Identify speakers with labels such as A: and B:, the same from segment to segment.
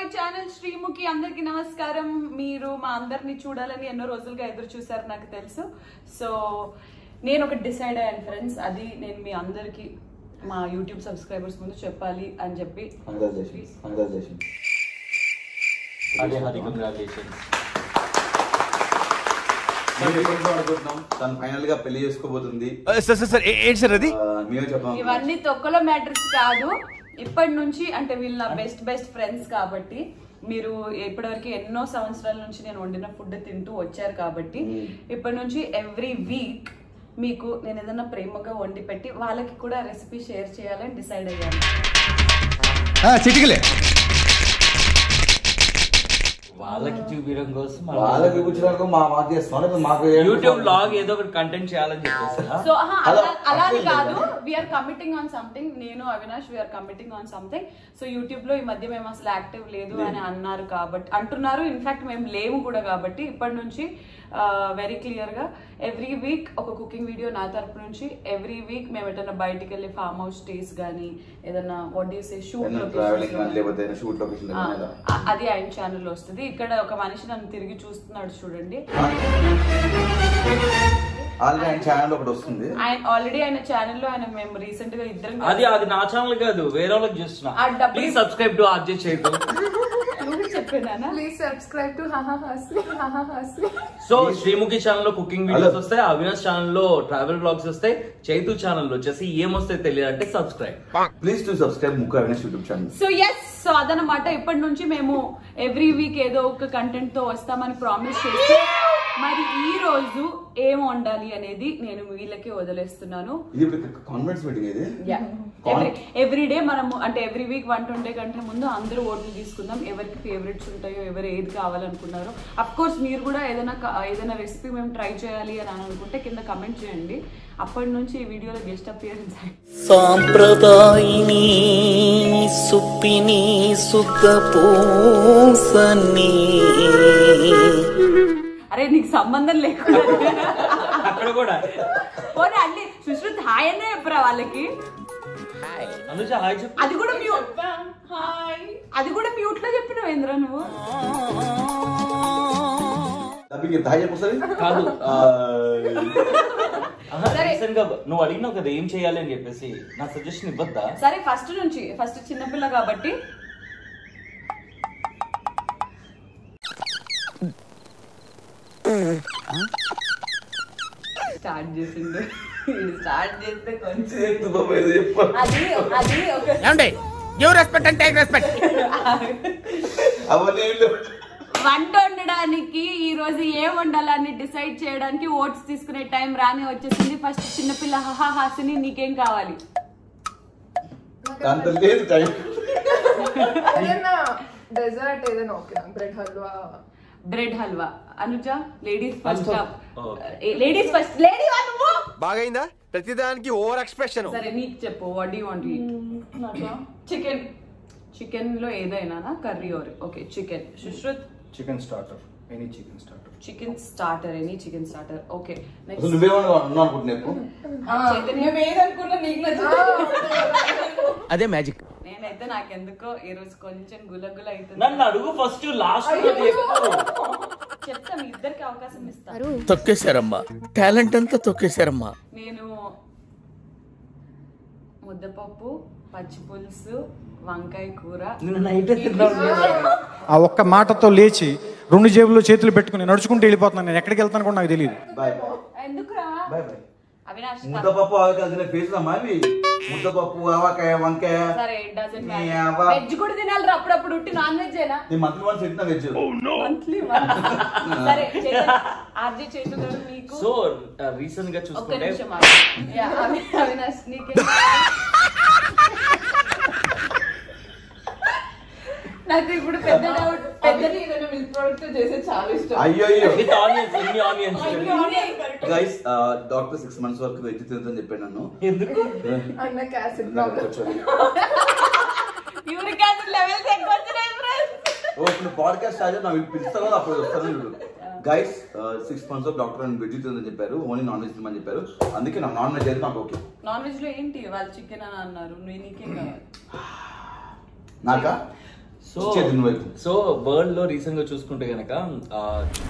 A: My channel Sreemukhi అందరికి నమస్కారం మీరు మా అందరిని చూడాలని ఎన్నో రోజులుగా ఎదురు చూసారు నాకు తెలుసు సో నేను ఒకటి డిసైడ్ అయ్యాను ఫ్రెండ్స్ అది నేను మీ అందరికి మా యూట్యూబ్ సబ్స్క్రైబర్స్ ముందు చెప్పాలి అని చెప్పి
B: కంగ్రాచులేషన్స్ కంగ్రాచులేషన్స్
C: అదే హరి కంగ్రాచులేషన్స్
B: అనుకుంటున్నాం తను ఫైనల్ గా పెళ్లి చేసుకోబోతుంది
D: సార్ సార్ సార్ ఏంటి సార్ అది
B: ఆ, మేమే చెప్పాం
A: ఇవన్నీ తొక్కలో మ్యాటర్స్ కాదు ఇప్పటి నుంచి అంటే వీళ్ళు నా బెస్ట్ బెస్ట్ ఫ్రెండ్స్ కాబట్టి మీరు ఇప్పటివరకు ఎన్నో సంవత్సరాల నుంచి నేను వండిన ఫుడ్ తింటూ వచ్చారు కాబట్టి ఇప్పటి నుంచి ఎవ్రీ వీక్ మీకు నేను ఏదైనా ప్రేమగా వండి పెట్టి వాళ్ళకి కూడా రెసిపీ షేర్ చేయాలని డిసైడ్ అయ్యాను
D: చిటికలే
C: వాళ్ళకి చూపించడం కోసం మనం
B: వాళ్ళకి కూర్చోడానికి మా మాకు చేస్తాం ఇప్పుడు మాకు ఏం
C: యూట్యూబ్ లాగ్ ఏదో ఒకటి కంటెంట్ చేయాలని చెప్పేసి
A: సో అలా
B: అలా
A: అలా అని
B: అట్లే
A: కాదు
B: లేదా?
A: వీఆర్ కమిటింగ్ ఆన్ సంథింగ్ నేను Avinash we're committing on something so YouTube లో ఈ మధ్య మేము అసలు యాక్టివ్ లేదు అని అన్నారు కాబట్టి అంటున్నారు ఇన్ఫాక్ట్ మేము లేము కూడా కాబట్టి ఇప్పటి నుంచి వెరీ క్లియర్ గా ఎవ్రీ వీక్ ఒక కుకింగ్ వీడియో నా తరపు నుంచి ఎవ్రీ వీక్ మేము ఎటన్నా బయటికి వెళ్ళి ఫామ్ హౌస్ స్టేస్ కానీ ఏదన్నా what you say shoot
B: travelling కానీ లేకపోతే షూట్ లొకేషన్
A: ఆ,
B: కానీ అలా.
A: ఆ- అది ఆయన ఛానల్లో వస్తుంది ఇక్కడ ఒక మనిషి నన్ను తిరిగి చూస్తున్నాడు చూడండి
B: ఆల్రెడీ ఆయన ఛానల్ ఒకటి వస్తుంది
A: ఆయన ఆల్రెడీ ఆయన ఛానల్లో ఆయన మేము రీసెంట్ గా ఇద్దరం
C: అది అది నా ఛానల్ కాదు వేరే వాళ్ళకి చేస్తున్నా
A: ఆ డబ్బులు-
C: ప్లీజ్ సబ్స్క్రైబ్ టు ఆర్జే చేయదు
A: నువ్వు చెప్పానా
E: Please subscribe to Haha Hasli. Haha Hasli.
C: So Sreemukhi channel లో కుకింగ్ వీడియోస్
B: Hello.
C: వస్తాయి అవినాష్ ఛానల్ లో ట్రావెల్ బ్లాగ్స్ వస్తాయి చైతు ఛానల్ లో వచ్చేసి ఏమొస్తాయి తెలియదు అంటే సబ్స్క్రైబ్
B: ప్లీజ్ టు సబ్స్క్రైబ్ ముక్కు Avinash YouTube channel
A: so yes so అదనమాట ఇప్పటి నుంచి మేము ఎవ్రీ వీక్ ఏదో ఒక కంటెంట్ తో వస్తామని ప్రామిస్ చేస్తే మరి ఈ రోజు ఏం వండాలి అనేది నేను వీళ్ళకి వదిలేస్తున్నాను
B: ఇది ఇప్పుడు కాన్ఫరెన్స్ మీటింగ్ ఇది
A: ఎవ్రీ డే మనము అంటే ఎవ్రీ వీక్ వన్ ట్వంటీ కంటే ముందు అందరూ ఓట్లు తీసుకుందాం ఎవరికి ఫేవరెట్స్ ఉంటాయో ఎవరు ఏది కావాలనుకున్నారో అఫ్ కోర్స్ మీరు కూడా ఏదైనా క- ఏదైనా రెసిపీ మేము ట్రై చేయాలి అని అనుకుంటే కింద కమెంట్ చేయండి అప్పటి నుంచి ఈ వీడియోలో గెస్ట్ అపియరెన్స్
F: సాంప్రదాయిని సుప్పిని సుఖ పూసని
A: అరే నీకు సంబంధం లేకుండా
C: అక్కడ కూడా
A: పోనీ అన్ని సుశ్రుత్ హాయ్ అనే చెప్పరా వాళ్ళకి
C: అనుజ హాయ్ చెప్పు
A: అది కూడా మ్యూట్ అది కూడా మ్యూట్ లో చెప్పిన ఏంద్రా నువ్వు
B: డబ్బింగ్ ఎంత హాయ్ చెప్పొస్తుంది
C: కాదు
A: సరే.
C: రీసెంట్ గా నువ్వు అడిగినావు కదా ఏం చేయాలి అని చెప్పేసి నా సజెషన్ ఇవ్వద్దా
A: సరే ఫస్ట్ నుంచి ఫస్ట్ చిన్నపిల్ల కాబట్టి స్టార్ట్ చేసిండు స్టార్ట్ చేస్తే కొంచెం అది అది ఒక
D: ఏమండి give respect and take respect
B: అవన్నీ ఏం లేవు.
A: వంట వండడానికి ఈ రోజు ఏం వండాలని డిసైడ్ చేయడానికి ఓట్స్ తీసుకునే టైం రాని వచ్చేసింది ఫస్ట్ చిన్నపిల్ల హహా హాసిని నీకేం కావాలి
B: అంత లేదు టైం
E: ఏదైనా డెజర్ట్ ఏదైనా okay bread halwa
A: bread halwa Anuja ladies first
C: Okay.
A: Ladies first lady నువ్వు
D: బాగైందా ప్రతిదానికి ఓవర్ ఎక్స్ప్రెషన్
A: సరే నీకు చెప్పు what you want chicken chicken లో ఏదైనా curry or okay chicken Sushruth
G: chicken starter any chicken starter
A: chicken starter any chicken starter okay
B: అసలు
A: next
B: నువ్వేమన్నా ఉన్నావు అనుకుంటున్నావు
A: చైతన్యం ఏదనుకున్నా నీకు
D: అదే మ్యాజిక్
A: నేనైతే నాకెందుకో ఈ రోజు కొంచెం గులగుల అవుతుంది
C: నన్ను అడుగు ఫస్ట్ లాస్ట్
A: చెప్తా మీ ఇద్దరికి అవకాశం ఇస్తా
F: తొక్కేశారమ్మా టాలెంట్ అంతా తొక్కేశారమ్మా
A: నేను ముద్దపప్పు పచ్చి పులుసు వంకాయ కూర
C: నిన్న నైట్ తిన్నాను
G: ఆ ఒక్క మాటతో లేచి రెండు జేబుల్లో చేతులు పెట్టుకుని నడుచుకుంటూ వెళ్ళిపోతున్నాను నేను ఎక్కడికి వెళ్తాను కూడా నాకు తెలియదు
B: బాయ్
A: ఎందుకురా
B: బాయ్ బాయ్
A: అవినాష్
B: ముద్దపప్పు ఆవకాయ ఫేస్ అమ్మా అవి ముద్దపప్పు ఆవకాయ వంకాయ
A: సరే డజన్
B: నీ అవ్వ.
A: వెజ్ కూడా తినాలి అప్పుడప్పుడు ఉట్టి నాన్ వెజ్ ఏనా
B: నేను మంత్లీ వన్స్ తింటున్నా వెజ్
A: మంత్లీ సరే ఆర్జే చేతు గారు మీకు
C: సో రీసెంట్ గా
A: ఒక్క
C: చూసుకుంటే
A: నిమిషం ఆగు. యా, అవి- అవినాష్ నీకే నాకు ఇప్పుడు పెద్ద డౌట్ పెద్ద
E: మిల్క్ ప్రోడక్ట్ చేసే చాలా ఇష్టం
B: అయ్యో అయ్యో
C: విత్ ఆనియన్స్ ఎన్ని onions
B: guys doctor six months వరకు వెజ్ తినదని చెప్పాను నన్ను
C: ఎందుకు
E: అన్నకి యాసిడ్
B: నాకు
E: ప్రాబ్లం
B: కొంచెం
A: యూరిక్ యాసిడ్ లెవెల్స్ ఎక్కువ వచ్చినాయి ఫ్రెండ్స్
B: ఓ ఇప్పుడు పాడ్కాస్ట్ స్టార్ట్ చేసి నాకు పిలుస్తారు కదా అప్పుడు వస్తాను చూడు guys six months of doctor అని వెజ్ తినదని చెప్పారు ఓన్లీ నాన్ వెజ్ తినమని చెప్పారు అందుకే నాకు నాన్ వెజ్ అయితే నాకు ఓకే
A: నాన్ వెజ్ లో ఏంటి వాళ్ళు చికెన్ అని అన్నారు నువ్వు నీకేం కావాలి
B: నాకా
C: సో
B: చేతి నువ్వైపు
C: సో వరల్డ్ లో రీసెంట్ గా చూసుకుంటే గనక ఆ,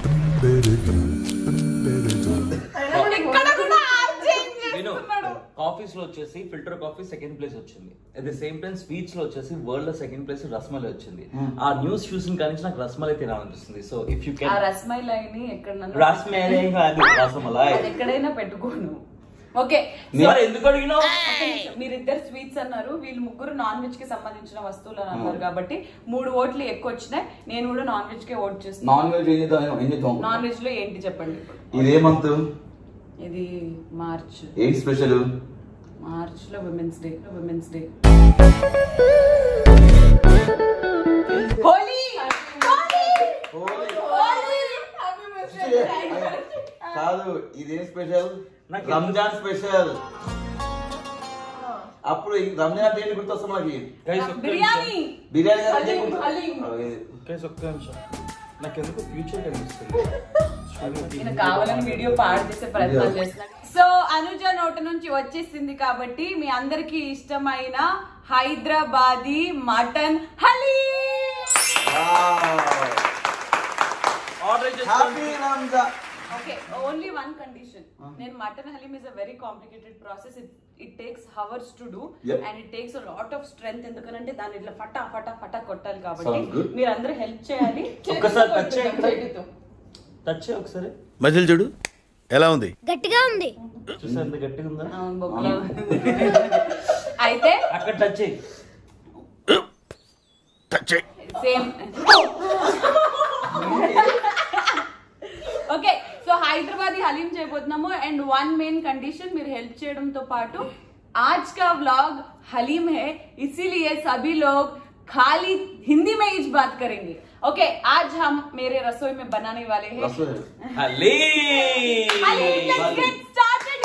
A: ఇక్కడ కూడా art change
C: విను
A: చేస్తున్నాడు.
C: కాఫీస్ లో వచ్చేసి ఫిల్టర్ కాఫీ సెకండ్ ప్లేస్ వచ్చింది at the same time sweets లో వచ్చేసి వరల్డ్ లో సెకండ్ ప్లేస్ రస్మలై వచ్చింది ఆ న్యూస్ చూసిన కానీ నాకు రస్మలై తినాలనిపిస్తుంది so if you
A: ah
C: can
A: రస్మైలాయిని ఎక్కడ
C: రస్మలై కాదు రసమలై
A: అది ఎక్కడైనా పెట్టుకోను ఓకే
C: మరి ఎందుకు అడిగినావు
A: మీరిద్దరు స్వీట్స్ అన్నారు వీళ్ళు ముగ్గురు నాన్ వెజ్ కి సంబంధించిన వస్తువులు అని అన్నారు కాబట్టి మూడు ఓట్లు ఎక్కువ వచ్చినాయి నేను కూడా నాన్ వెజ్ కే ఓట్ చేస్తాను
B: నాన్ వెజ్ ఏం చేద్దాం ఏం చేద్దాం
A: నాన్ వెజ్ లో ఏంటి చెప్పండి ఇప్పుడు
B: ఇదే మంత్
A: ఇది మార్చ్
B: ఏంటి స్పెషల్
A: మార్చ్ లో women's day women's day Holi
B: కాదు ఇదేం స్పెషల్
C: నాకు
B: రంజాన్ స్పెషల్ అప్పుడు ఈ రంజాన్ అంటే ఏంటి గుర్తొస్తాం మనకి
C: Guys, ఒక్క
A: బిర్యానీ
B: బిర్యానీ కదా
E: హలీం,
B: ఏం గుర్తు-
E: హలీం.
B: ఆ, ఇది.
C: Guys, ఒక్క నిమిషం నాకు ఎందుకు ఫ్యూచర్ కనిపిస్తుంది
A: నేను కావాలని వీడియో పాడు చేసే ప్రయత్నం చేస్తున్నాను సో అనుజ నోట నుంచి వచ్చేసింది కాబట్టి మీ అందరికి ఇష్టమైన Hyderabadi mutton haleem
C: order
B: happy Ramzan
A: okay only one condition నేను mutton haleem is a very complicated process it it takes hours to do
B: Yep.
A: And it takes lot of strength ఎందుకంటే దాన్ని ఇట్లా ఫటా ఫటా ఫటా కొట్టాలి కాబట్టి
B: Sounds good.
A: మీరు అందరూ హెల్ప్ చేయాలి
C: ఒక్కసారి టచ్ చేయండి
E: చేతితో.
C: టచ్ చేయి ఒకసారి
D: మజిల్ చూడు ఎలా ఉంది
H: గట్టిగా ఉంది
C: చూసా ఎంత గట్టిగా ఉందా
A: అవును, బొక్కలో. అయితే
C: అక్కడ టచ్ చేయి
D: టచ్ చేయి.
A: Same okay so Hyderabad haleem చేయబోతున్నాము అండ్ వన్ మెయిన్ కంडीशन మీరు హెల్ప్ చేయడంతో పాటు आज का व्लॉग हलीम है इसीलिए सभी लोग खाली हिंदी में ही बात करेंगे ओके आज हम मेरे रसोई में बनाने वाले हैं
B: రసోయి.
A: Haleem let's get started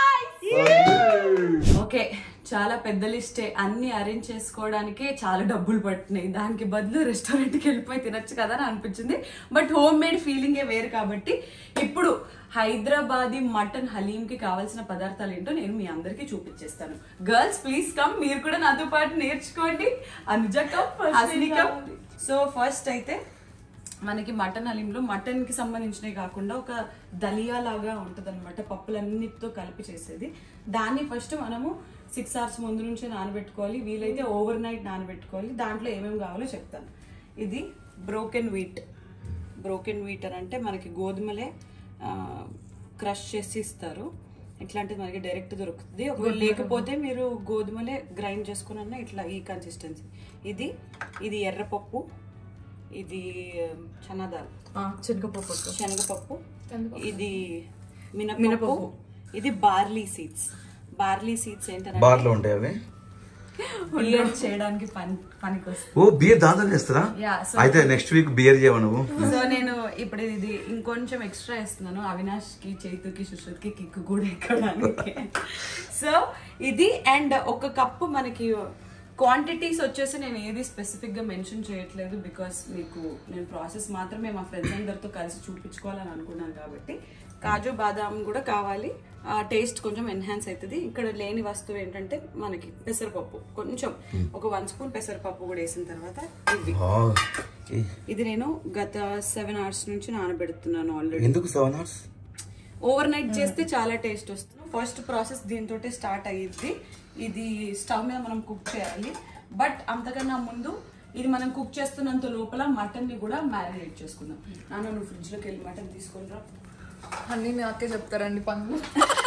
A: guys okay చాలా పెద్ద లిస్టే అన్ని అరేంజ్ చేసుకోవడానికే చాలా డబ్బులు పట్టినాయి దానికి బదులు రెస్టారెంట్కి వెళ్ళిపోయి తినొచ్చు కదా అని అనిపించింది బట్ హోమ్ మేడ్ ఫీలింగే వేరు కాబట్టి ఇప్పుడు హైదరాబాదీ మటన్ హలీంకి కావాల్సిన పదార్థాలు ఏంటో నేను మీ అందరికీ చూపించేస్తాను గర్ల్స్ ప్లీజ్ కమ్ మీరు కూడా నాతో పాటు నేర్చుకోండి Anuja come Hasini come so first అయితే మనకి మటన్ హలీంలో మటన్ కి సంబంధించినవి కాకుండా ఒక దలియా లాగా ఉంటుంది అనమాట పప్పులన్నిటితో కలిపి చేసేది దాన్ని ఫస్ట్ మనము సిక్స్ అవర్స్ ముందు నుంచే నానబెట్టుకోవాలి వీలైతే ఓవర్ నైట్ నానబెట్టుకోవాలి దాంట్లో ఏమేమి కావాలో చెప్తాను ఇది బ్రోకెన్ వీట్ బ్రోకెన్ వీట్ అని అంటే మనకి గోధుమలే క్రష్ చేసి ఇస్తారు ఇట్లాంటిది మనకి డైరెక్ట్ దొరుకుతుంది ఒకవేళ లేకపోతే మీరు గోధుమలే గ్రైండ్ చేసుకుని అన్న ఇట్లా ఈ కన్సిస్టెన్సీ ఇది ఇది ఎర్రపప్పు ఇది చనాదాల్
E: శనగపప్పు
A: శనగపప్పు ఇది మినపప్పు ఇది బార్లీ సీడ్స్ బార్లీ సీడ్స్ ఏంటంటే
B: బార్లో ఉంటాయి అవి
A: బియర్ చేయడానికి పని పనికి వస్తుంది
B: ఓ బియర్ దాదాపు చేస్తారా
A: Yeah, so-
B: అయితే నెక్స్ట్ వీక్ బియర్ చేయవు నువ్వు
A: సో నేను ఇప్పుడు ఇది ఇంకొంచెం ఎక్స్ట్రా ఇస్తున్నాను అవినాష్ కి చైతుకి సుశ్రుత్ కి కిక్ కూడా ఎక్కడానికి సో ఇది అండ్ ఒక కప్పు మనకి క్వాంటిటీస్ వచ్చేసి నేను ఏది స్పెసిఫిక్ గా మెన్షన్ చేయట్లేదు బికాస్ మీకు నేను ప్రాసెస్ మాత్రమే మా ఫ్రెండ్స్ అందరితో కలిసి చూపించుకోవాలని అనుకున్నాను కాబట్టి కాజు బాదాం కూడా కావాలి ఆ టేస్ట్ కొంచెం ఎన్హాన్స్ అవుతుంది ఇక్కడ లేని వస్తువు ఏంటంటే మనకి పెసరపప్పు కొంచెం ఒక వన్ స్పూన్ పెసరపప్పు కూడా వేసిన తర్వాత ఇవి ఇది నేను గత సెవెన్ అవర్స్ నుంచి నానబెడుతున్నాను ఆల్రెడీ
B: ఎందుకు సెవెన్ అవర్స్
A: ఓవర్ నైట్ చేస్తే చాలా టేస్ట్ వస్తుంది ఫస్ట్ ప్రాసెస్ దీంతో స్టార్ట్ అయ్యిద్ది ఇది స్టవ్ మీద మనం కుక్ చేయాలి బట్ అంతకన్నా ముందు ఇది మనం కుక్ చేస్తున్నంత లోపల మటన్ ని కూడా మ్యారినేట్ చేసుకుందాం నాన్న నువ్వు ఫ్రిడ్జ్ లోకి వెళ్ళి మటన్ తీసుకొని రా
E: అన్ని నాకే చెప్తారండి పనులు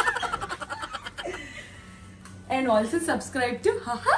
A: and also subscribe to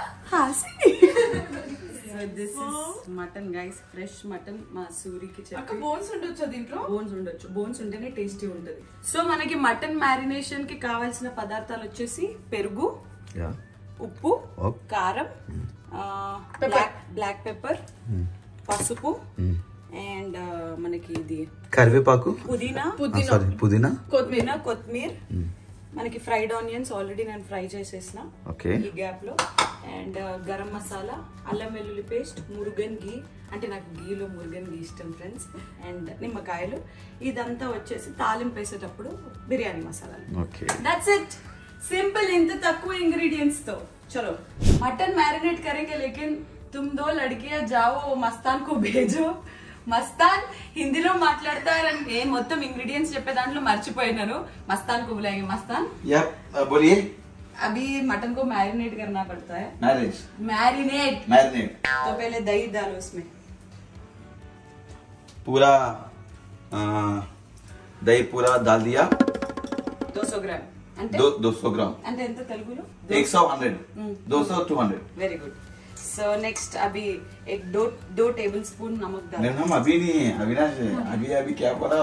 A: this is mutton guys fresh mutton మా సూరికి చెప్పి
E: బోన్స్ ఉండొచ్చా దీంట్లో
A: బోన్స్ ఉండొచ్చు బోన్స్ ఉంటేనే టేస్టీ ఉంటుంది సో మనకి మటన్ మ్యారినేషన్ కి కావాల్సిన పదార్థాలు వచ్చేసి పెరుగు ఉప్పు
B: Okay.
A: కారం బ్లాక్ బ్లాక్ పెప్పర్ పసుపు అండ్ మనకి ఇది
B: కరివేపాకు
A: పుదీనా
B: సారీ పుదీనా
A: కొత్తిమీర కొత్తిమీర మనకి ఫ్రైడ్ ఆనియన్స్ ఆల్రెడీ నేను ఫ్రై చేసేసిన
B: Okay.
A: ఈ గ్యాప్ లో అండ్ గరం మసాలా అల్లం వెల్లుల్లి పేస్ట్ మురుగన్ గీ అంటే నాకు గీలో మురుగన్ గీ ఇష్టం ఫ్రెండ్స్ అండ్ నిమ్మకాయలు ఇదంతా వచ్చేసి తాలింపు వేసేటప్పుడు బిర్యానీ మసాలాలు
B: ఓకే
A: దట్స్ इट सिंपल ఇంత తక్కువ ఇంగ్रेडिएंट्स तो चलो मटन मैरिनेट करेंगे लेकिन तुम दो लड़कियां जाओ मस्तान को भेजो మస్తాన్ హిందీలో మాట్లాడతారని నేను మొత్తం ఇంగ్రీడియంట్స్ చెప్పే దాంట్లో మర్చిపోయినాను మస్తాన్ को बुलाएंगे मस्तान
B: या बोलिए
A: अभी मटन को मैरिनेट करना पड़ता है
B: मैरिज
A: मैरिनेट
B: मैरिनेट
A: तो पहले दही डालो उसमें
B: पूरा आ, दही पूरा डाल दिया
A: 200 గ్రామ్ అంటే
B: दो दो सौ ग्राम
A: అంటే ఎంత తెలుగులో
B: एक सौ हंड्रेड दो सौ two hundred
A: very good so next अभी एक दो दो टेबल स्पून नमक डालो
B: नहीं हम अभी नहीं है अविनाश है अभी अभी क्या बोला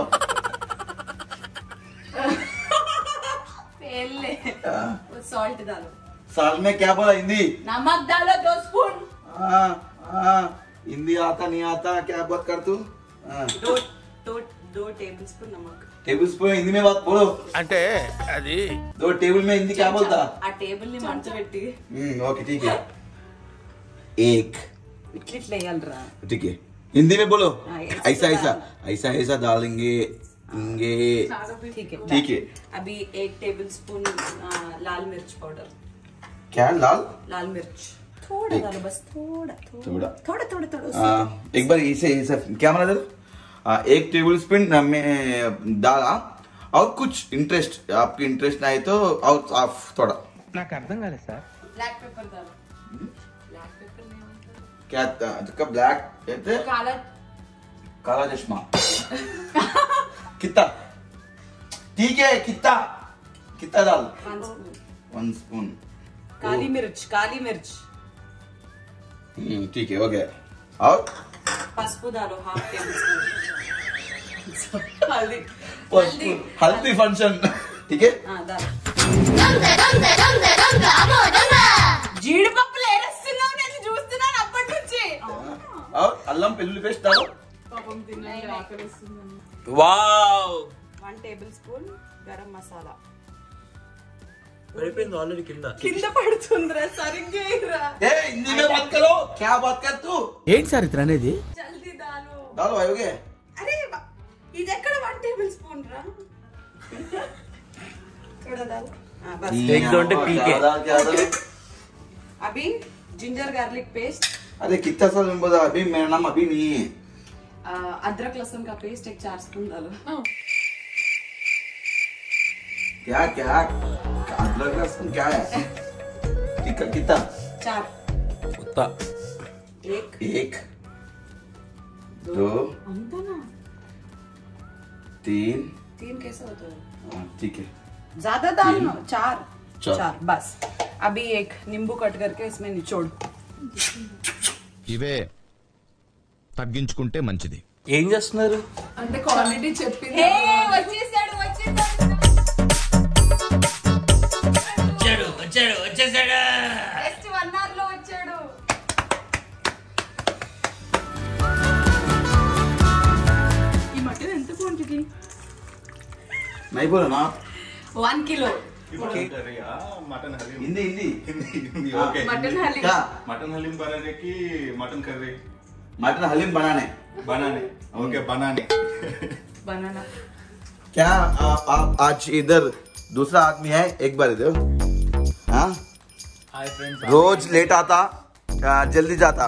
A: पहले सॉल्ट डालो
B: साल में क्या बोला हिंदी
A: नमक डालो दो स्पून
B: हाँ हाँ हिंदी आता नहीं आता क्या बात कर तू हाँ,
A: दो दो दो टेबल स्पून नमक
B: टेबल स्पून हिंदी में बात बोलो
F: అంటే అది
B: दो टेबल में हिंदी क्या बोलता
A: ఆ టేబుల్ ని మంట పెట్టి
B: हम्म, ओके ठीक है एक
A: ఇట్లా ఇట్లా వేయాలిరా
B: ठीक है हिंदी में बोलो
A: हाँ, ऐसे
B: ऐसा
A: तो
B: ऐसा ऐसा ऐसा डालेंगे इंगे
A: ठीक है
B: ठीक है
A: अभी एक टेबल स्पून आ, लाल मिर्च पाउडर
B: क्या लाल
A: लाल मिर्च थोड़ा
B: एक।
A: डालो बस थोड़ा
B: थोड़ा।
A: थोड़ा थोड़ा थोड़ा
B: आ, एक बार इसे ऐसा क्या बना दे एक टेबल स्पून में डाला और कुछ इंटरेस्ट आपकी इंटरेस्ट नहीं तो और आप थोड़ा
A: ब्लैक पेपर डालो ब्लैक पेपर नहीं होता
B: क्या का ब्लैक कहते हैं?
A: काला
B: काला चश्मा कितना ठीक है कितना कितना डाल
A: वन स्पून
B: वन स्पून
A: काली मिर्च काली मिर्च
B: हम्म, ठीक है हो गया और
A: पసుపు डालो हाफ टेबल स्पून हल्दी हल्दी
B: हल्दी फंक्शन ठीक है
A: हाँ डालो జీడిపప్పులు ఏరేస్తున్నావు నేను చూస్తున్నాను అప్పటి నుంచి
B: और అల్లం వెల్లుల్లి పేస్ట్ डालो
C: wow
A: one tablespoon garam masala
C: పడిపోయింది ఆల్రెడీ కింద
A: కింద పడుతుందిరా సరిగ్గా ఇరా
B: ए हिंदी में बात करो क्या बात कर तू
F: ఏంటి సార్ ఇతను అనేది
A: జల్దీ దాలు
B: डालो भाई हो गया
A: అరే వ- ఇది ఎక్కడ వన్ టేబుల్ స్పూన్ రా थोड़ा डालो हाँ, बस
C: एक दो घंटे पी के।
B: क्या डाल क्या डाल
A: अभी जिंजर गार्लिक पेस्ट
B: अरे कितना साल में बोला अभी मेरा नाम अभी नहीं है
A: अदरक लहसुन का पेस्ट एक चार स्पून डालो
B: क्या क्या अदरक लहसुन क्या है ठीक है कितना
A: चार
C: కొత్త
A: एक
B: एक दो
A: अंतना
B: तीन
A: तीन कैसे होता है
B: हाँ, ठीक है
A: ज्यादा डालना चार
B: चार।
A: चार बस अभी एक नींबू कट करके इसमें निचोड़
H: ఇవే తగ్గించుకుంటే మంచిది
C: ఏం చేస్తున్నారు
E: అంటే క్వాలిటీ చెప్పింది
A: వచ్చేసాడు వచ్చేసాడు
F: వచ్చాడు వచ్చాడు వచ్చేసాడు
A: జస్ట్ వన్ అవర్ లో వచ్చాడు ఈ మటన్ ఎంత క్వాంటిటీ
B: नहीं बोला ना
A: one kilo
I: mutton haleem
B: Hindi Hindi
I: Hindi okay
A: mutton haleem
B: क्या
I: మటన్ హలీం బనానేకి మటన్ కర్రీ
B: मटन हलीम बनाने
I: బనానే ఓకే బనానే
A: బనానా
B: क्या आ, आप आज इधर दूसरा आदमी है एक बार इधर हाँ
C: హాయ్ ఫ్రెండ్స్
B: रोज लेट आता आ, जल्दी जाता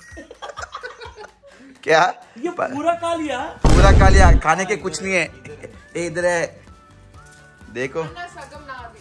B: क्या
C: పూరా కాలియా
B: पूरा खा लिया खाने के कुछ नहीं है ये इधर है देखो
E: సగం నాది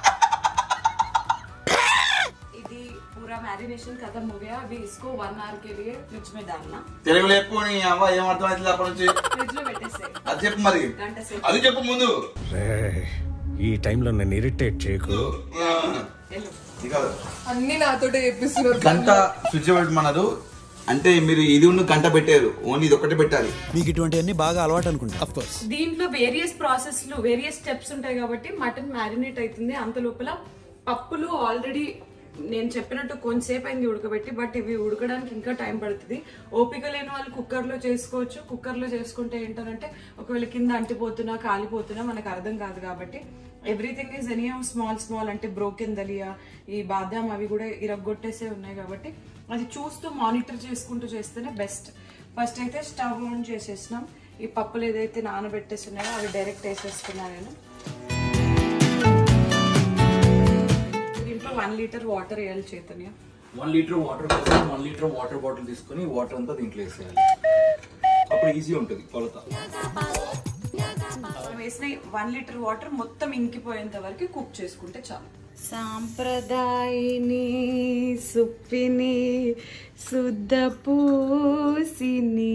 A: ఇది पूरा मैरिनेशन खत्म हो गया अभी इसको वन आवर के लिए फ्रिज में डालना
B: తెలుగు లేకపోని అవ్వ ఏం అర్థమైంది అప్పటి నుంచి
A: ఫ్రిడ్జ్ లో పెట్టేసే
B: అది చెప్పు మరి
A: గంట సేపు
B: అది చెప్పు ముందు
H: ఈ టైంలో నన్ను ఇరిటేట్ చేయకు
A: వెళ్ళు.
B: ఇక
E: అన్ని నాతోటే చెప్పిస్తున్నారు
B: గంట స్విచ్ పెట్టమన్నారు అంటే మీరు ఇది ఉన్న గంట పెట్టారు ఓన్లీ ఇది ఒకటి పెట్టాలి
D: మీకు ఇటువంటివన్నీ బాగా అలవాటు అనుకుంటా అఫ్ కోర్స్
A: దీంట్లో వేరియస్ ప్రాసెస్లు వేరియస్ స్టెప్స్ ఉంటాయి కాబట్టి మటన్ మ్యారినేట్ అవుతుంది అంత లోపల పప్పులు ఆల్రెడీ నేను చెప్పినట్టు కొంతసేపు అయింది ఉడకబెట్టి బట్ ఇవి ఉడకడానికి ఇంకా టైం పడుతుంది ఓపిక లేని వాళ్ళు కుక్కర్లో చేసుకోవచ్చు కుక్కర్లో చేసుకుంటే ఏంటంటే ఒకవేళ కింద అంటిపోతున్నా కాలిపోతున్నా మనకు అర్థం కాదు కాబట్టి everything is any small small అంటే బ్రోకెన్ దలియా ఈ బాదాం అవి కూడా ఇరగొట్టేసే ఉన్నాయి కాబట్టి అది చూస్తూ మానిటర్ చేసుకుంటూ చేస్తేనే బెస్ట్ ఫస్ట్ అయితే స్టవ్ ఆన్ చేసేసినాం ఈ పప్పులు ఏదైతే నానబెట్టేసి ఉన్నాయో అవి డైరెక్ట్ వేసేస్తున్నా నేను దీంట్లో వన్ లీటర్ వాటర్ వేయాలి చైతన్య
C: వన్ లీటర్ వాటర్ కోసం వన్ లీటర్ వాటర్ బాటిల్ తీసుకొని వాటర్ అంతా దీంట్లో వేసేయాలి అప్పుడు ఈజీ ఉంటుంది కొలత
A: మనం వేసిన వన్ లీటర్ వాటర్ మొత్తం ఇంకిపోయేంత వరకు కుక్ చేసుకుంటే చాలు సాంప్రదాయని సుప్పిని శుద్ధ పూసిని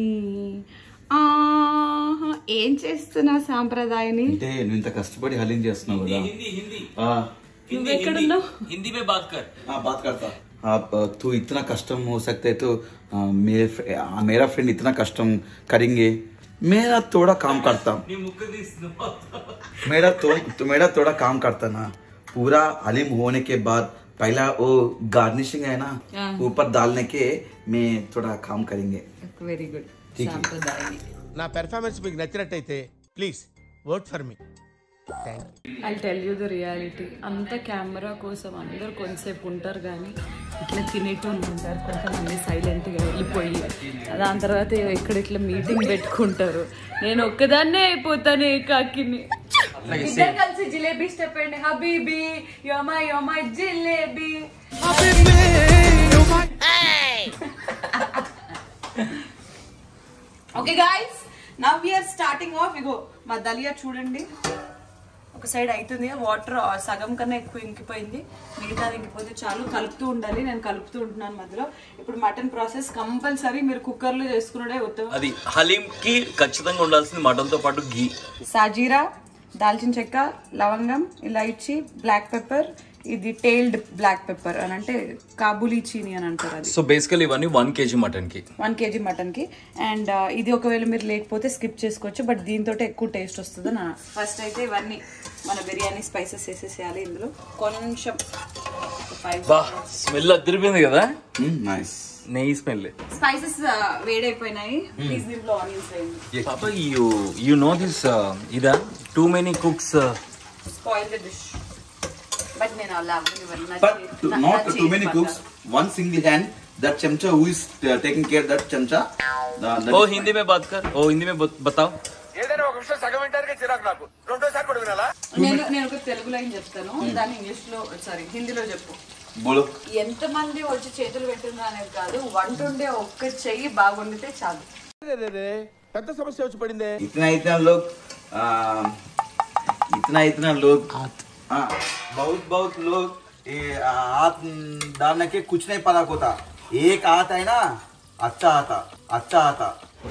A: ఆహా, ఏం చేస్తున్నావు సాంప్రదాయని
B: అంటే నువ్వు ఇంత కష్టపడి హలీం చేస్తున్నావు కదా
C: హిందీ హిందీ
B: ఆ,
A: నువ్వు ఎక్కడున్నావు
C: హిందీ మే బాత్ కర్
B: हाँ बात करता आप तू इतना कस्टम हो सकते है तो आ, मेरे फ्रे- आ, मेरा फ्रेंड इतना कस्टम करेंगे मेरा थोड़ा काम करता
C: నీ ముక్కు తీస్తున్నావు
B: मेरा तो, तो मेरा थोड़ा काम करता ना पूरा हलीम होने के बाद पहला वो गार्निशिंग है ना ऊपर डालने के मैं थोड़ा काम करेंगे
A: వెరీ గుడ్
B: ठीक है।
A: సాంప్రదాయని
F: నా పెర్ఫార్మెన్స్ మీకు నచ్చినట్టయితే please work for me thank you
A: I tell you the reality అంత కెమెరా కోసం అందరు కొంతసేపు ఉంటారు కానీ ఇట్లా తినేటోళ్ళు ఉంటారు కొంతమంది సైలెంట్గా వెళ్ళిపోయి దాని తర్వాత ఇక్కడ ఇట్లా మీటింగ్ పెట్టుకుంటారు నేను ఒక్కదాన్నే అయిపోతాను ఏకాకిని ఇద్దరు కలిసి జిలేబీ స్టెప్ అండి హబీబీ యోమా యోమా jalebi okay guys now we are starting off ఇగో మా దలియా చూడండి ఒక సైడ్ అవుతుంది వాటర్ సగం కన్నా ఎక్కువ ఇంకిపోయింది మిగతా ఇంకిపోతే చాలు కలుపుతూ ఉండాలి నేను కలుపుతూ ఉంటున్నాను మధ్యలో ఇప్పుడు మటన్ ప్రాసెస్ కంపల్సరీ మీరు కుక్కర్ లో చేసుకున్నాడే ఉత్తమం
C: అది హలీం కి ఖచ్చితంగా ఉండాల్సింది మటన్ తో పాటు గీ
A: సాజీరా దాల్చిన చెక్క లవంగం ఇలాచి బ్లాక్ పెప్పర్ ఇది టైల్డ్ బ్లాక్ పెప్పర్ అని అంటే కాబూలీ చీని అని అంటారు అది
C: సో బేసికల్ ఇవన్నీ వన్ కేజీ మటన్ కి
A: వన్ కేజీ మటన్ కి అండ్ ఇది ఒకవేళ మీరు లేకపోతే స్కిప్ చేసుకోవచ్చు బట్ దీంతో ఎక్కువ టేస్ట్ వస్తుంది నా ఫస్ట్ అయితే ఇవన్నీ మన బిర్యానీ స్పైసెస్ వేసేసేయాలి ఇందులో కొంచెం ఫైవ్
C: బా స్మెల్ అదిరిపోయింది కదా
B: नाइस
C: నెయ్యి స్మెల్
A: స్పైసెస్ వేడైపోయినాయి ప్లీజ్ దీంట్లో ఆనియన్స్ వేయండి
C: పాప యూ యూ నో దిస్ ఇదా too many cooks
A: spoil the dish but నేను అలా అవ్వనివ్వను. నా
B: but
A: చేతి-
B: to,
A: నా-
B: not
A: నా
B: too
A: చేతి
B: many
A: పట్ల.
B: cooks one single hand that chamcha who is uh, taking care that chamcha the, that
C: ఓ
B: is
C: హిందీ మే బాత్ కర్ ఓ హిందీ మే బత్- బతావ్
A: నేను నేను ఒక తెలుగు లైన్ చెప్తాను దాన్ని ఇంగ్లీష్ లో సారీ హిందీలో చెప్పు
B: fine. बोलो
A: ఎంత మంది వచ్చి చేతులు పెట్టున్నారు అనేది కాదు వంట ఉండే ఒక్క చెయ్యి బాగుండితే చాలు
F: పెద్ద సమస్య వచ్చి పడిందే
B: इतना इतना लोग आ, इतना इतना लोग हाँ, बहुत बहुत लोग ये आ, हाथ न, डालने के कुछ नहीं पता होता एक हाथ है ना अच्छा आता अच्छा आता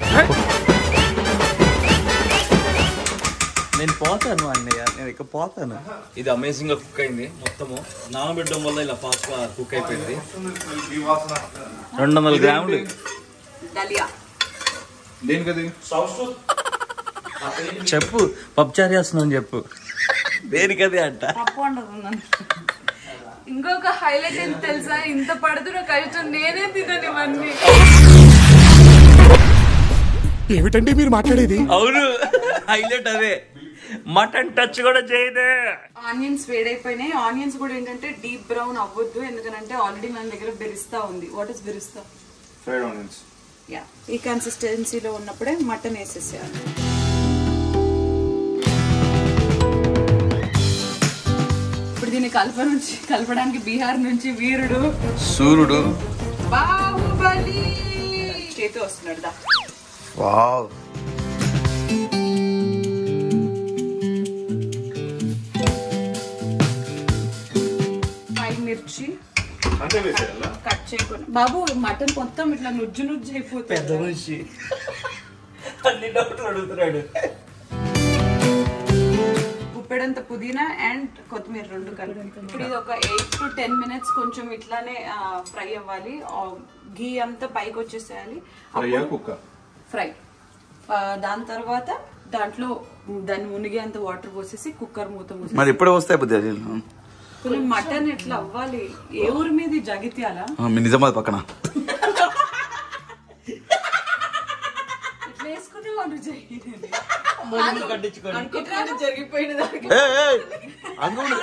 C: నేను పోతాను అన్నయ్య నేను ఇక పోతాను ఇది అమేజింగ్ గా కుక్ అయింది మొత్తము నానబెట్టడం వల్ల ఇలా ఫాస్ట్ గా కుక్ అయిపోయింది రెండు వందల గ్రాములు
A: దలియా
I: దేనికది
C: చెప్పు పప్చారి చేస్తున్నాను చెప్పు దేనికది అంట
A: పప్పు వండుతున్నాను ఇంకొక హైలైట్ ఏంటి తెలుసా ఇంత పడుతున్న కలిసి నేనే తినను ఇవన్నీ
H: ఏమిటండి మీరు మాట్లాడేది
C: అవును హైలైట్ అదే మటన్ టచ్ కూడా చేయదే
A: ఆనియన్స్ వేడైపోయినాయి ఆనియన్స్ కూడా ఏంటంటే డీప్ బ్రౌన్ అవ్వద్దు ఎందుకంటే ఆల్రెడీ మన దగ్గర బెరిస్తా ఉంది what is birista
I: fried onions
A: yeah ఈ కన్సిస్టెన్సీలో ఉన్నప్పుడే మటన్ వేసేసేయాలి ఇప్పుడు దీన్ని కలప నుంచి కలపడానికి బీహార్ నుంచి వీరుడు
B: సూర్యుడు
A: బాహుబలి చేతి వస్తున్నాడు దా
B: వావ్
A: పై మిర్చి
I: అంతే వేసేయాలా
A: కట్ చేయకుండా బాబు మటన్ మొత్తం ఇట్లా నుజ్జు నుజ్జు అయిపోతుంది
C: మనిషి అన్ని డౌట్లు అడుగుతున్నాడు
A: ఉప్పెడంత పుదీనా అండ్ కొత్తిమీర రెండు కలిపి ఇప్పుడు ఇది ఒక ఎయిట్ టు టెన్ మినిట్స్ కొంచెం ఇట్లానే ఫ్రై అవ్వాలి గీ అంతా పైకి వచ్చేసేయాలి
I: ఫ్రైయా కుక్క
A: ఫ్రై ఆ, దాని తర్వాత దాంట్లో దాన్ని మునిగేంత వాటర్ పోసేసి కుక్కర్ మూత మూసి
B: మరి ఎప్పుడు వస్తాయి బుద్ధి అది
A: కొంచెం మటన్ ఎట్లా అవ్వాలి ఏ ఊరి మీద జగిత్యాల
B: ఆ, మీ నిజామాబాద్ పక్కన
A: ఇట్లా వేసుకునే వాళ్ళు జరిగినది
C: కట్టించుకోండి
A: అనుకుంటున్నాను జరిగిపోయిన దానికి
B: ఏయ్, ఏయ్, అనుకోండి.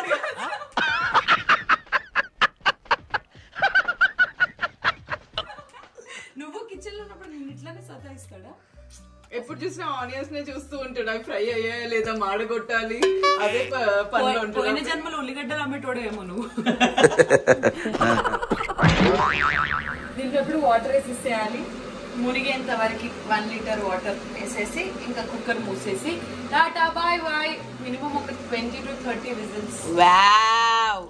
A: నువ్వు కిచెన్ లో ఉన్నప్పుడు నేను ఇట్లానే సతాయిస్తాడా
E: ఎప్పుడు చూసినా ఆనియన్స్ నే చూస్తూ ఉంటాడు అవి ఫ్రై అయ్యాయా లేదా మాడగొట్టాలి అదే ప- పనిలో
A: పోయిన
E: ఉంటాడు
A: జన్మలో ఉల్లిగడ్డలు అమ్మేటోడేమో నువ్వు దీంట్లో ఇప్పుడు వాటర్ వేసేసేయాలి మునిగేంత వరకు వన్ లీటర్ వాటర్ వేసేసి ఇంకా కుక్కర్ మూసేసి టాటా బాయ్ బాయ్ మినిమం ఒక twenty to thirty whistles wow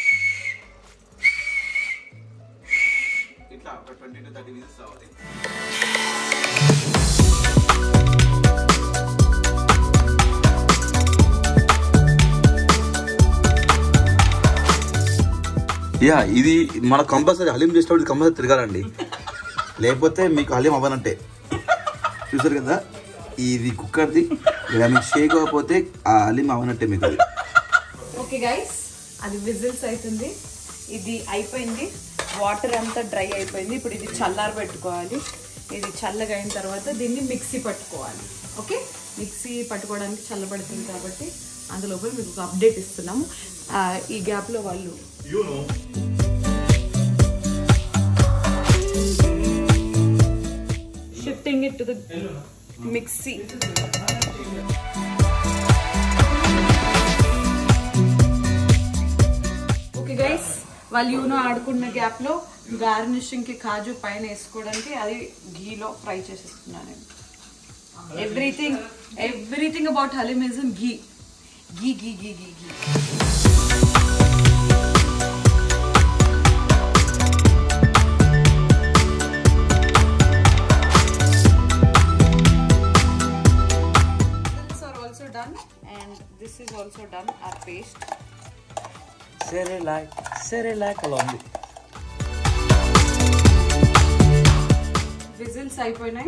B: ఇట్లా ఒక ట్వంటీ టు థర్టీ విజిల్స్ రావాలి యా ఇది మన కంపల్సరీ హలీం చేసినప్పుడు కంపల్సరీ తిరగాలండి లేకపోతే మీకు హలీం అవ్వనంటే చూసారు కదా ఇది కుక్కర్ది ఇలా మీకు షేక్ అవ్వకపోతే ఆ హలీం అవ్వనట్టే మీకు అది
A: ఓకే గైస్ అది విజిల్స్ అవుతుంది ఇది అయిపోయింది వాటర్ అంతా డ్రై అయిపోయింది ఇప్పుడు ఇది చల్లారి పెట్టుకోవాలి ఇది చల్లగా అయిన తర్వాత దీన్ని మిక్సీ పట్టుకోవాలి ఓకే మిక్సీ పట్టుకోవడానికి చల్లబడుతుంది కాబట్టి అందులో పోయి మీకు ఒక అప్డేట్ ఇస్తున్నాము ఆ, ఈ గ్యాప్లో వాళ్ళు shifting it to the mixie okay guys వాళ్ళు యూనో ఆడుకున్న గ్యాప్ లో గార్నిషింగ్ కి కాజు పైన వేసుకోవడానికి అది ఘీలో ఫ్రై చేసేస్తున్నాను నేను everything everything about haleem is in ghee ghee ghee ghee ghee ghee This are also done and this is also done our paste
C: Cerelac Cerelac అలా ఉంది
A: విజిల్స్ అయిపోయినాయి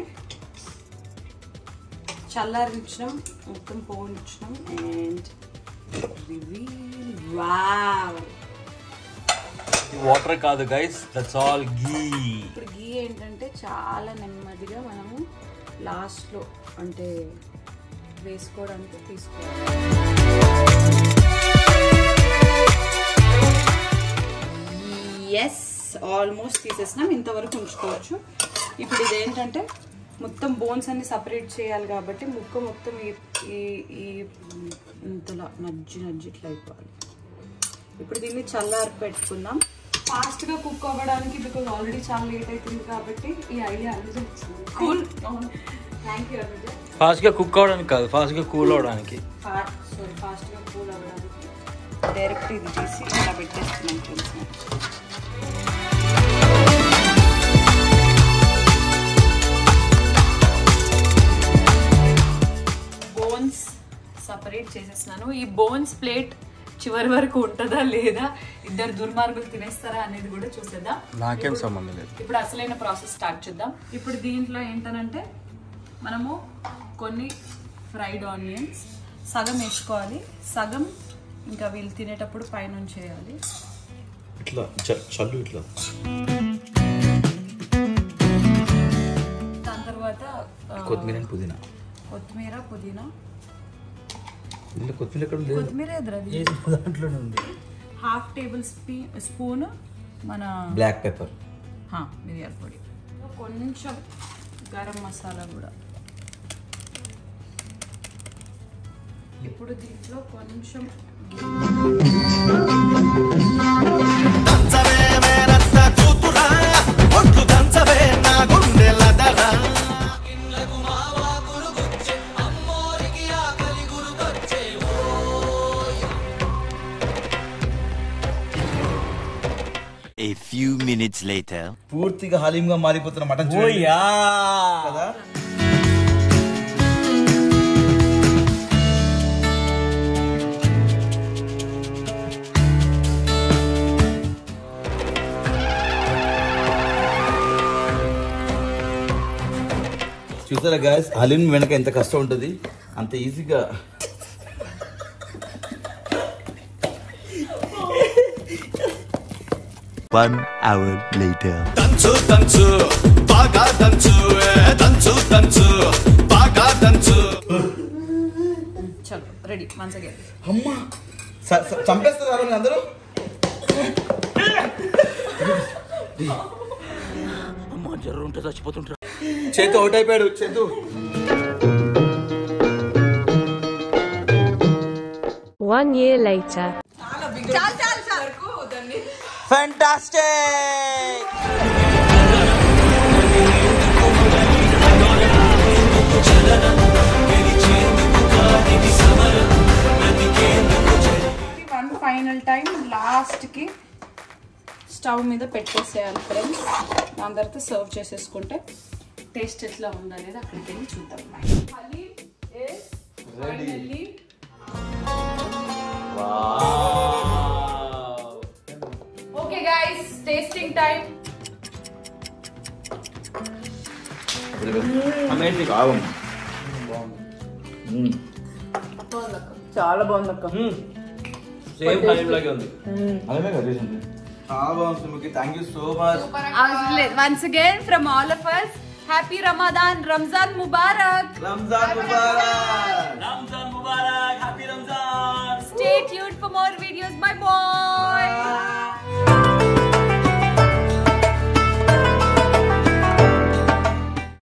A: చల్లారించినాం మొత్తం పోనిచ్చినాం అండ్ రివీల్ వావ్
C: వాటర్ కాదు గైస్ దట్స్ ఆల్ గీ
A: ఇప్పుడు ghee ఏంటంటే చాలా నెమ్మదిగా మనము లాస్ట్లో అంటే వేసుకోవడానికి తీసుకోవాలి ఎస్ ఆల్మోస్ట్ తీసేసినాం ఇంతవరకు ఉంచుకోవచ్చు ఇప్పుడు ఇది ఏంటంటే మొత్తం బోన్స్ అన్ని సపరేట్ చేయాలి కాబట్టి ముక్క మొత్తం ఈ ఈ ఈ ఇంతలా నజ్జి నజ్జి ఇట్లా అయిపోవాలి ఇప్పుడు దీన్ని చల్లారి పెట్టుకుందాం ఫాస్ట్గా కుక్ అవ్వడానికి బికాజ్ ఆల్రెడీ చాలా లేట్ అవుతుంది కాబట్టి ఈ ఐడియా అనేది వచ్చింది cool thank you Anuja
C: fast గా కుక్ అవడానికి కాదు ఫాస్ట్ గా కూల్ అవడానికి
A: సారీ ఫాస్ట్గా కూల్ అవ్వడానికి డైరెక్ట్ ఇది తీసి ఇలా పెట్టేస్తున్నాం కొంచెం బోన్స్ సపరేట్ చేసేసినాను ఈ బోన్స్ ప్లేట్ చివరి వరకు ఉంటుందా లేదా ఇద్దరు దుర్మార్గులు తినేస్తారా అనేది కూడా చూసేద్దాం
C: నాకేం సంబంధం లేదు
A: ఇప్పుడు అసలైన ప్రాసెస్ స్టార్ట్ చేద్దాం ఇప్పుడు దీంట్లో ఏంటనంటే మనము కొన్ని ఫ్రైడ్ ఆనియన్స్ సగం వేసుకోవాలి సగం ఇంకా వీళ్ళు తినేటప్పుడు పైన చేయాలి
B: ఇట్లా చల్లు ఇట్లా
A: దాని తర్వాత ఆ,
B: కొత్తిమీర అండ్ పుదీనా
A: కొత్తిమీర పుదీనా
B: ఇందులో కొత్తిమీర ఎక్కడ లేదు
A: కొత్తిమీర ఎదురది
C: దాంట్లోనే ఉంది
A: హాఫ్ టేబుల్ స్పీ స్పూన్ మన
B: బ్లాక్ పెప్పర్
A: హా, మిరియాల పొడి కొంచెం గరం మసాలా కూడా ఇప్పుడు దీంట్లో కొంచెం
J: A few minutes later.
B: పూర్తిగా హలీంగా మారిపోతున్న మటన్ చూడండి. కదా చూసారా గాయస్ హలీం వెనక ఎంత కష్టం ఉంటుంది అంత ఈజీగా
J: One hour later.
K: దంచు దంచు బాగా దంచు ఏ, దంచు దంచు బాగా దంచు
A: చలో రెడీ వన్స్ అగైన్
B: అమ్మా స- స- చంపేస్తున్నారు మీరు అందరూ
C: అమ్మా జర్ర ఉంటే చచ్చిపోతుంటారు
B: చేతు అవుట్ అయిపోయాడు చేతు
L: One year later.
E: చాలు చాలు చాలు వరకు దాన్ని
B: ఫ్యాంటాస్టిక్
A: వన్ ఫైనల్ టైం లాస్ట్కి స్టవ్ మీద పెట్టేసేయాలి ఫ్రెండ్స్ దాని తర్వాత సర్వ్ చేసేసుకుంటే టేస్ట్ ఎట్లా ఉందనేది అక్కడికి వెళ్ళి చూద్దాం haleem is finally okay guys tasting time
C: amazing
E: చాలా బాగుంది అక్క
C: సేమ్ హలీం లాగే ఉంది
B: చాలా బాగుంది Sumukhi thank you so much
A: once again from all of us happy Ramadan Ramzan ముబారక్
B: రంజాన్ ముబారక్
C: రంజాన్ ముబారక్ happy Ramzan
A: Stay tuned for more videos. Bye bye.